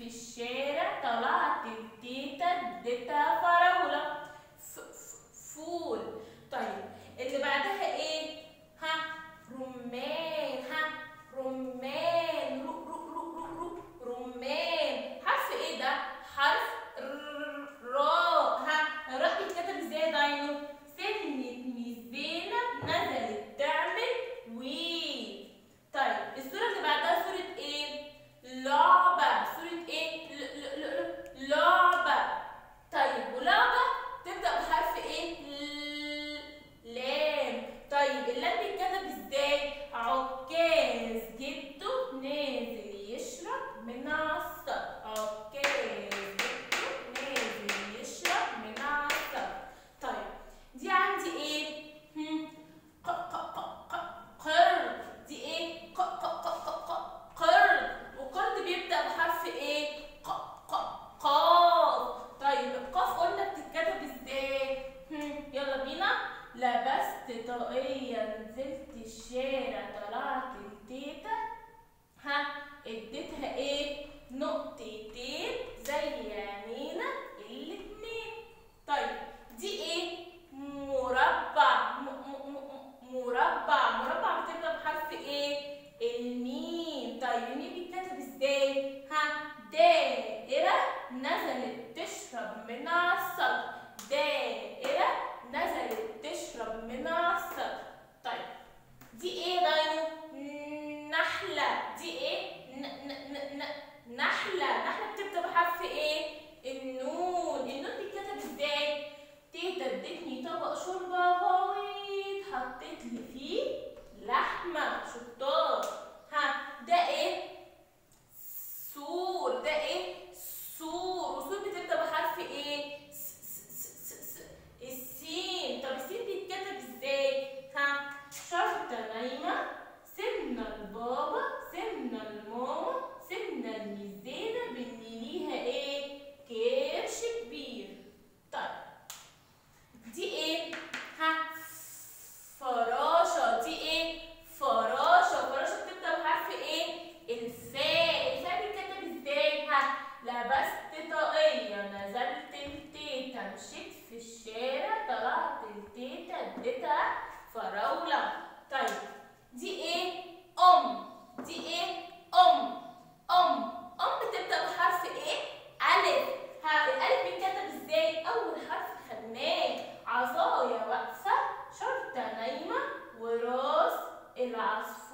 الشارع طلعت التيتا اديتها فراولة ف- ف- فول طيب اللي بعدها ايه ها رمان ها رمان رو رو رو رو رو رمان حرف ايه ده حرف ر- راء ها راء بيتكتب ازاي يا داينو سنة ميس زينب نزلت تعمل وي طيب الصورة اللي بعدها صورة ايه لعبة صورة ايه ل- ل- ل- لعبة طيب ولعبة تبدأ بحرف ايه ل- لام طيب اللام بيتكتب ازاي عكاز جده نازل يشرب من عصا عكاز جده نازل يشرب من عصا طيب دي عندي ايه هم، ق ق ق ق قرد دي ايه ق ق ق ق ق قرد وقرد بيبدأ بحرف ايه ق ق قاف طيب القاف قلنا بتتكتب ازاي هم، يلا بينا لبست طاقية نزلت الشارع طلعت التيتا ها اديتها ايه نقطتين زي عينينا الاتنين طيب دي ايه مربع م م م مربع مربع بتبدا بحرف ايه الميم طيب الميم بيتكتب ازاي ها دائرة نزلت تشرب من عصا دائرة نزلت تشرب من عصا طيب دي ايه داينو نحلة دي ايه ن ن ن ن نحلة نحلة بتبدأ بحرف ايه النون النون بيتكتب ازاي تيتا ادتني طبق شوربة غويط حطيت لي فيه لحمة شطار ها ده ايه سور ده ايه سور وسور بتبدأ بحرف ايه س- س- س- س- س- السين طب السين بيتكتب ازاي ها شرطة نايمة سيبنا البابا سيبنا الماما سيبنا الميزانة بان ليها ايه كرش كبير طيب دي ايه ها فراشة دي ايه فراشة فراشة بتبدأ بحرف ايه الفاء الفاء بيتكتب ازاي ها لبست طاقية نزلت التيتا مشيت في الشارع طلعت التيتا اديتها فراولة طيب دي ايه ام دي ايه ام ام ام بتبدأ بحرف ايه ألف ها الألف بيتكتب ازاي أول حرف خدناه عصاية واقفة شرطة نايمة وراس العصفور